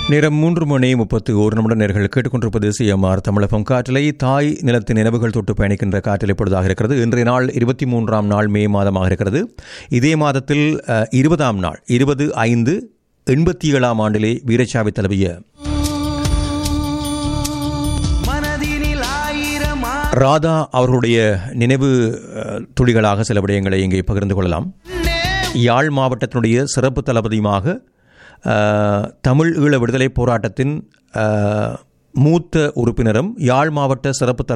நேரம் மூன்று மணி முப்பத்து ஒரு நிமிடம் நேர்கள் கேட்டுக்கொண்டிருப்பது சிஎம்ஆர் தமிழகம் காற்றலை தாய் நிலத்தின் நினைவுகள் தொட்டு பயணிக்கின்ற காற்றில் பொழுதாக இருக்கிறது இன்றைய நாள் இருபத்தி மூன்றாம் நாள் மே மாதமாக இருக்கிறது இதே மாதத்தில் அஹ், இருபதாம் நாள் இருபது ஐந்து எண்பத்தி ஏழாம் ஆண்டிலே வீரச்சாவி தழுவிய மனதினில் ஆயிரம் ஆ- ராதா அவர்களுடைய நினைவு அஹ், துளிகளாக சில விடயங்களை இங்கே பகிர்ந்து கொள்ளலாம் யாழ் மாவட்டத்தினுடைய சிறப்பு தளபதியுமாக அஹ், தமிழ் ஈழ விடுதலை போராட்டத்தின் அஹ், மூத்த உறுப்பினரும் யாழ் மாவட்ட சிறப்பு தள